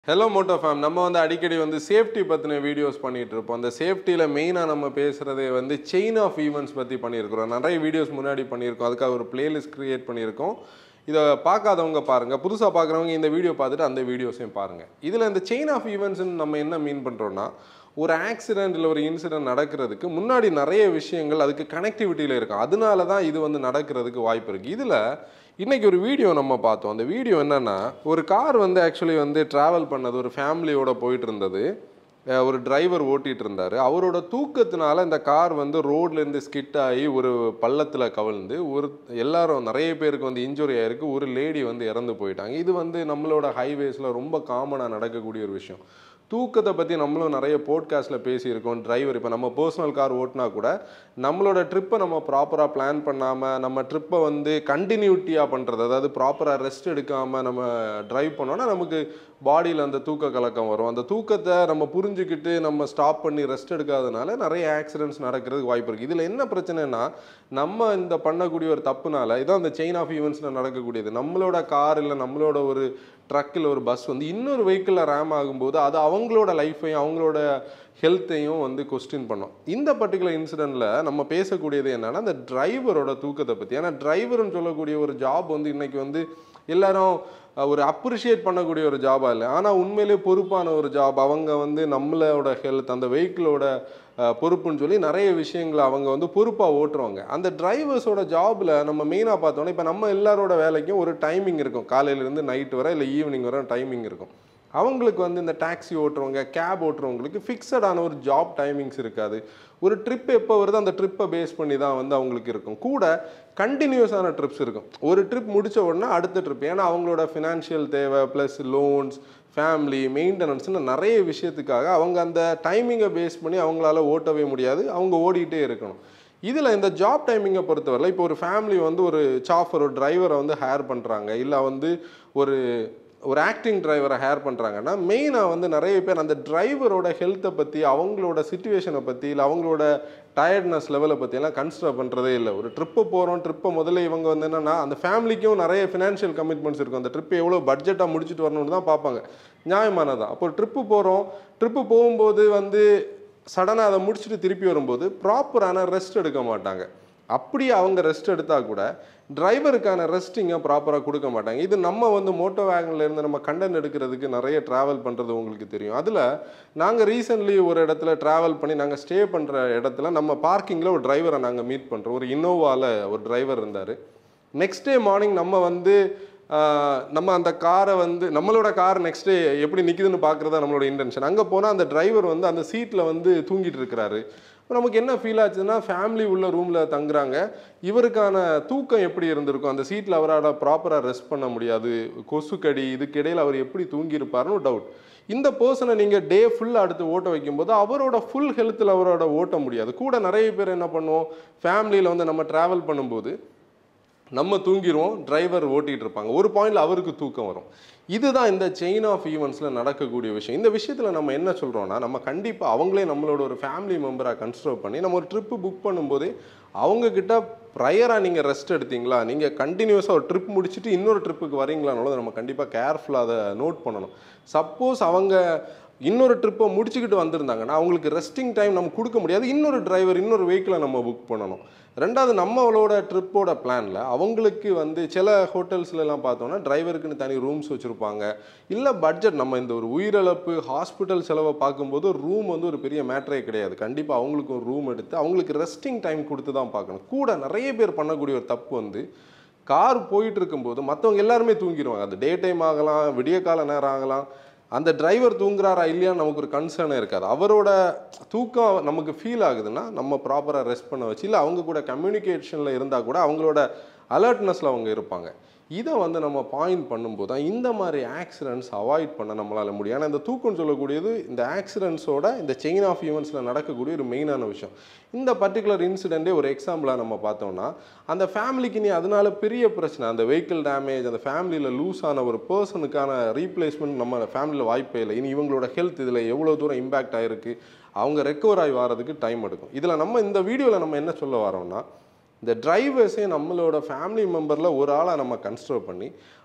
hello Moto fame நம்ம வந்து அடிக்கடி வந்து சேஃப்டி பற்றின வீடியோஸ் பண்ணிட்டு இருப்போம் அந்த சேஃப்டியில் மெயினாக நம்ம பேசுகிறதே வந்து செயின் ஆஃப் ஈவெண்ட்ஸ் பற்றி பண்ணியிருக்கிறோம் நிறைய வீடியோஸ் முன்னாடி பண்ணியிருக்கோம் அதுக்காக ஒரு பிளேலிஸ்ட் க்ரியேட் பண்ணியிருக்கோம் இதை பார்க்காதவங்க பாருங்கள் புதுசாக பார்க்குறவங்க இந்த வீடியோ பார்த்துட்டு அந்த வீடியோஸையும் பாருங்கள் இதில் இந்த செயின் ஆஃப் ஈவெண்ட்ஸ்னு நம்ம என்ன மீன் பண்ணுறோன்னா ஒரு ஆக்சிடென்ட் இல்லை ஒரு இன்சிடென்ட் நடக்கிறதுக்கு முன்னாடி நிறைய விஷயங்கள் அதுக்கு கனெக்டிவிட்டியில் இருக்கும் அதனால தான் இது வந்து நடக்கிறதுக்கு வாய்ப்பு இருக்குது இதில் இன்னைக்கு ஒரு வீடியோ நம்ம பார்த்தோம் அந்த வீடியோ என்னன்னா ஒரு கார் வந்து ஆக்சுவலி வந்து டிராவல் பண்ணது ஒரு ஃபேமிலியோட போயிட்டு இருந்தது அஹ் ஒரு டிரைவர் ஓட்டிட்டு இருந்தாரு அவரோட தூக்கத்தினால இந்த கார் வந்து ரோட்ல இருந்து ஸ்கிட் ஆகி ஒரு பள்ளத்துல கவிழ்ந்து ஒரு எல்லாரும் நிறைய பேருக்கு வந்து இன்ஜுரி ஆயிருக்கு ஒரு லேடி வந்து இறந்து போயிட்டாங்க இது வந்து நம்மளோட ஹைவேஸ்ல ரொம்ப காமனா நடக்கக்கூடிய ஒரு விஷயம் தூக்கத்தை பற்றி நம்மளும் நிறைய போட்காஸ்ட்டில் பேசியிருக்கோம் டிரைவர் இப்போ நம்ம பர்சனல் கார் ஓட்டினா கூட நம்மளோட ட்ரிப்பை நம்ம ப்ராப்பராக பிளான் பண்ணாமல் நம்ம ட்ரிப்பை வந்து கண்டினியூட்டியாக பண்ணுறது அதாவது ப்ராப்பராக ரெஸ்ட் எடுக்காமல் நம்ம டிரைவ் பண்ணோன்னா நமக்கு பாடியில் அந்த தூக்க கலக்கம் வரும் அந்த தூக்கத்தை நம்ம புரிஞ்சுக்கிட்டு நம்ம ஸ்டாப் பண்ணி ரெஸ்ட் எடுக்காதனால நிறைய ஆக்சிடென்ட்ஸ் நடக்கிறதுக்கு வாய்ப்பு இருக்குது இதில் என்ன பிரச்சனைனா நம்ம இந்த பண்ணக்கூடிய ஒரு தப்புனால இதான் இந்த செயின் ஆஃப் ஈவெண்ட்ஸில் நடக்கக்கூடியது நம்மளோட கார் இல்லை நம்மளோட ஒரு ட்ரக்கில் ஒரு பஸ் வந்து இன்னொரு வெஹிக்கிளில் ரேம் ஆகும்போது அது அவங்களோட லைஃப்பையும் அவங்களோட ஹெல்த்தையும் வந்து கொஸ்டின் பண்ணோம் இந்த பர்டிகுலர் இன்சிடெண்ட்டில் நம்ம பேசக்கூடியது என்னன்னா அந்த டிரைவரோட தூக்கத்தை பற்றி ஏன்னா டிரைவர்னு சொல்லக்கூடிய ஒரு ஜாப் வந்து இன்னைக்கு வந்து எல்லாரும் அஹ், ஒரு அப்ரிஷியேட் பண்ணக்கூடிய ஒரு ஜாபாக இல்லை ஆனால் உண்மையிலேயே பொறுப்பான ஒரு ஜாப் அவங்க வந்து நம்மளோட ஹெல்த் அந்த வெஹிக்கிளோட பொறுப்புன்னு சொல்லி நிறைய விஷயங்களை அவங்க வந்து பொறுப்பாக ஓட்டுறவங்க அந்த டிரைவர்ஸோட ஜாபில் நம்ம மெயினாக பார்த்தோன்னா இப்போ நம்ம எல்லாரோட வேலைக்கும் ஒரு டைமிங் இருக்கும் காலையிலேருந்து நைட் வரை இல்லை ஈவினிங் வரை டைமிங் இருக்கும் அவங்களுக்கு வந்து இந்த டாக்ஸி ஓட்டுறவங்க கேப் ஓட்டுறவங்களுக்கு ஃபிக்ஸடான ஒரு ஜாப் டைமிங்ஸ் இருக்காது ஒரு ட்ரிப் எப்போ வருதோ அந்த ட்ரிப்பை பேஸ் பண்ணி தான் வந்து அவங்களுக்கு இருக்கும் கூட கண்டினியூஸான ட்ரிப்ஸ் இருக்கும் ஒரு ட்ரிப் முடிச்ச உடனே அடுத்த ட்ரிப் ஏன்னா அவங்களோட ஃபினான்ஷியல் தேவை ப்ளஸ் லோன்ஸ் ஃபேமிலி மெயின்டெனன்ஸ்னு நிறைய விஷயத்துக்காக அவங்க அந்த டைமிங்கை பேஸ் பண்ணி அவங்களால ஓட்டவே முடியாது அவங்க ஓடிட்டே இருக்கணும் இதில் இந்த ஜாப் டைமிங்கை பொறுத்தவரை இப்போ ஒரு ஃபேமிலி வந்து ஒரு சாஃபர் ஒரு டிரைவரை வந்து ஹேர் பண்ணுறாங்க இல்லை வந்து ஒரு ஒரு ஆக்டிங் டிரைவரை ஹேர் பண்ணுறாங்கன்னா மெயினாக வந்து நிறைய பேர் அந்த டிரைவரோட ஹெல்த்தை பற்றி அவங்களோட சுச்சுவேஷனை பற்றி இல்லை அவங்களோட டயர்ட்னஸ் லெவலை பற்றியெல்லாம் கன்சிடர் பண்ணுறதே இல்லை ஒரு ட்ரிப்பு போகிறோம் ட்ரிப்பை முதல்ல இவங்க வந்து என்னென்னா அந்த ஃபேமிலிக்கும் நிறைய ஃபினான்ஷியல் கமிட்மெண்ட்ஸ் இருக்கும் அந்த ட்ரிப்பு எவ்வளோ பட்ஜெட்டாக முடிச்சுட்டு வரணும்னு தான் பார்ப்பாங்க நியாயமானதான் அப்போ ட்ரிப்பு போகிறோம் ட்ரிப்பு போகும்போது வந்து சடனாக அதை முடிச்சுட்டு திருப்பி வரும்போது ப்ராப்பரான ரெஸ்ட் எடுக்க மாட்டாங்க அப்படியே அவங்க ரெஸ்ட் எடுத்தால் கூட டிரைவருக்கான ரெஸ்டிங்கை ப்ராப்பராக கொடுக்க மாட்டாங்க இது நம்ம வந்து மோட்டோ வேகன்ல இருந்து நம்ம கண்டென்ட் எடுக்கிறதுக்கு நிறைய ட்ராவல் பண்ணுறது உங்களுக்கு தெரியும் அதில் நாங்கள் ரீசெண்ட்லி ஒரு இடத்துல ட்ராவல் பண்ணி நாங்கள் ஸ்டே பண்ணுற இடத்துல நம்ம பார்க்கிங்கில் ஒரு டிரைவரை நாங்கள் மீட் பண்ணுறோம் ஒரு இன்னோவாவில் ஒரு டிரைவர் இருந்தார் நெக்ஸ்ட் டே மார்னிங் நம்ம வந்து ஆஹ், நம்ம அந்த காரை வந்து நம்மளோட கார் நெக்ஸ்ட் டே எப்படி நிற்குதுன்னு பார்க்குறதா நம்மளோட இன்டென்ஷன் அங்கே போனால் அந்த டிரைவர் வந்து அந்த சீட்டில் வந்து தூங்கிட்டு இருக்கிறாரு அப்ப நமக்கு என்ன ஃபீல் ஆச்சுன்னா ஃபேமிலி உள்ள ரூமில் தங்குறாங்க இவருக்கான தூக்கம் எப்படி இருந்திருக்கும் அந்த சீட்டில் அவரால் ப்ராப்பராக ரெஸ்ட் பண்ண முடியாது கொசுக்கடி இதுக்கிடையில் அவர் எப்படி தூங்கியிருப்பாருன்னு டவுட் இந்த பர்சனை நீங்கள் டே ஃபுல்லாக அடுத்து ஓட்ட வைக்கும்போது அவரோட ஃபுல் ஹெல்த்தில் அவரோட ஓட்ட முடியாது கூட நிறைய பேர் என்ன பண்ணுவோம் ஃபேமிலியில் வந்து நம்ம ட்ராவல் பண்ணும்போது நம்ம தூங்கிடுவோம் டிரைவர் ஓட்டிகிட்டு இருப்பாங்க ஒரு பாயிண்ட்ல அவருக்கு தூக்கம் வரும் இதுதான் இந்த செயின் ஆஃப் ஈவெண்ட்ஸில் நடக்கக்கூடிய விஷயம் இந்த விஷயத்தில் நம்ம என்ன சொல்கிறோம்னா நம்ம கண்டிப்பாக அவங்களே நம்மளோட ஒரு ஃபேமிலி மெம்பராக கன்சிடர் பண்ணி நம்ம ஒரு ட்ரிப்பு புக் பண்ணும்போது அவங்கக்கிட்ட ப்ரையராக நீங்கள் ரெஸ்ட் எடுத்தீங்களா நீங்கள் கண்டினியூஸாக ஒரு ட்ரிப் முடிச்சுட்டு இன்னொரு ட்ரிப்புக்கு வரீங்களான்னு நம்ம கண்டிப்பாக கேர்ஃபுல்லாக அதை நோட் பண்ணணும் சப்போஸ் அவங்க இன்னொரு ட்ரிப்பை முடிச்சுக்கிட்டு வந்திருந்தாங்கன்னா அவங்களுக்கு ரெஸ்டிங் டைம் நம்ம கொடுக்க முடியாது இன்னொரு டிரைவர் இன்னொரு வெஹிக்கிளை நம்ம புக் பண்ணணும் ரெண்டாவது நம்மளோட ட்ரிப்போட பிளானில் அவங்களுக்கு வந்து சில ஹோட்டல்ஸ்லலாம் பார்த்தோன்னா டிரைவருக்குன்னு தனி ரூம்ஸ் வச்சுருப்பாங்க இல்லை பட்ஜெட் நம்ம இந்த ஒரு உயிரிழப்பு ஹாஸ்பிட்டல் செலவை பார்க்கும்போது ரூம் வந்து ஒரு பெரிய மேட்டரே கிடையாது கண்டிப்பாக அவங்களுக்கு ஒரு ரூம் எடுத்து அவங்களுக்கு ரெஸ்டிங் டைம் கொடுத்து தான் பார்க்கணும் கூட நிறைய பேர் பண்ணக்கூடிய ஒரு தப்பு வந்து கார் போயிட்டு இருக்கும்போது மற்றவங்க எல்லாருமே தூங்கிடுவாங்க அது டே டைம் ஆகலாம் விடிய கால நேரம் ஆகலாம் அந்த டிரைவர் தூங்குறாரா இல்லையான்னு நமக்கு ஒரு கன்சர்னே இருக்காது அவரோட தூக்கம் நமக்கு ஃபீல் ஆகுதுன்னா நம்ம ப்ராப்பராக ரெஸ்ட் பண்ண வச்சு இல்லை அவங்க கூட கம்யூனிகேஷனில் இருந்தால் கூட அவங்களோட அலர்ட்னஸில் அவங்க இருப்பாங்க இதை வந்து நம்ம பாயிண்ட் பண்ணும்போது தான் இந்த மாதிரி ஆக்சிடென்ட்ஸ் அவாய்ட் பண்ண நம்மளால முடியும் ஏன்னா இந்த தூக்கம் சொல்லக்கூடியது இந்த ஆக்சிடென்ட்ஸோட இந்த செயின் ஆஃப் ஈவெண்ட்ஸில் நடக்கக்கூடிய ஒரு மெயினான விஷயம் இந்த பர்டிகுலர் இன்சிடென்ட்டே ஒரு எக்ஸாம்பிளாக நம்ம பார்த்தோம்னா அந்த ஃபேமிலிக்கு நீ அதனால பெரிய பிரச்சனை அந்த வெஹிக்கிள் டேமேஜ் அந்த ஃபேமிலியில் லூஸ் ஆன ஒரு பர்சனுக்கான ரீப்ளேஸ்மெண்ட் நம்ம ஃபேமிலியில் வாய்ப்பே இல்லை இனி இவங்களோட ஹெல்த் இதில் எவ்வளோ தூரம் இம்பேக்ட் ஆயிருக்கு அவங்க ரெக்கவர் ஆகி வர்றதுக்கு டைம் எடுக்கும் இதில் நம்ம இந்த வீடியோவில் நம்ம என்ன சொல்ல வரோம்னா இந்த டிரைவர்ஸே நம்மளோட ஃபேமிலி மெம்பரில் ஒரு ஆளாக நம்ம கன்சிடர் பண்ணி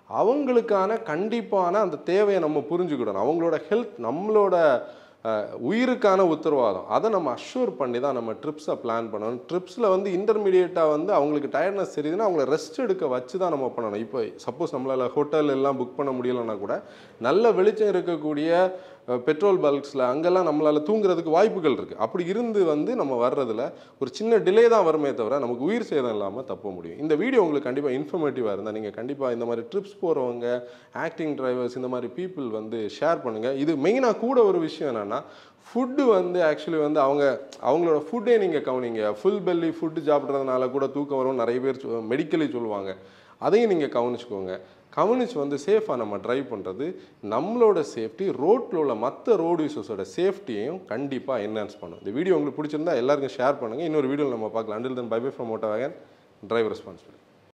அவங்களுக்கான கண்டிப்பான அந்த தேவையை நம்ம புரிஞ்சுக்கிடணும் அவங்களோட ஹெல்த் நம்மளோட அஹ், உயிருக்கான உத்தரவாதம் அதை நம்ம அஷ்யூர் பண்ணி தான் நம்ம ட்ரிப்ஸை பிளான் பண்ணணும் ட்ரிப்ஸில் வந்து இன்டர்மீடியட்டாக வந்து அவங்களுக்கு டயர்ட்னஸ் தெரியுதுன்னா அவங்கள ரெஸ்ட் எடுக்க வச்சு தான் நம்ம பண்ணணும் இப்போ சப்போஸ் நம்மளால் ஹோட்டல் எல்லாம் புக் பண்ண முடியலைன்னா கூட நல்ல வெளிச்சம் இருக்கக்கூடிய பெட்ரோல் பல்க்ஸில் அங்கெல்லாம் நம்மளால் தூங்குறதுக்கு வாய்ப்புகள் இருக்குது அப்படி இருந்து வந்து நம்ம வர்றதுல ஒரு சின்ன டிலே தான் வருமே தவிர நமக்கு உயிர் சேதம் இல்லாமல் தப்ப முடியும் இந்த வீடியோ உங்களுக்கு கண்டிப்பாக இன்ஃபர்மேட்டிவாக இருந்தால் நீங்கள் கண்டிப்பாக இந்த மாதிரி ட்ரிப்ஸ் போகிறவங்க ஆக்டிங் டிரைவர்ஸ் இந்த மாதிரி பீப்புள் வந்து ஷேர் பண்ணுங்கள் இது மெயினாக கூட ஒரு விஷயம் என்னென்னா ஃபுட்டு வந்து ஆக்சுவலி வந்து அவங்க அவங்களோட ஃபுட்டே நீங்கள் கவனிங்க ஃபுல் பெல்லி ஃபுட்டு சாப்பிட்றதுனால கூட தூக்கம் வரும் நிறைய பேர் மெடிக்கலி சொல்லுவாங்க அதையும் நீங்கள் கவனிச்சுக்கோங்க கவனிச்சு வந்து சேஃபாக நம்ம ட்ரைவ் பண்ணுறது நம்மளோட சேஃப்டி ரோட்டில் உள்ள மற்ற ரோடு யூசர்ஸோட சேஃப்டியையும் கண்டிப்பாக என்ஹான்ஸ் பண்ணும் இந்த வீடியோ உங்களுக்கு பிடிச்சிருந்தா எல்லாருக்கும் ஷேர் பண்ணுங்கள் இன்னொரு வீடியோவில் நம்ம பார்க்கலாம் until then bye bye from மோட்டோ வேகன் டிரைவர் ரெஸ்பான்சிபிலிட்டி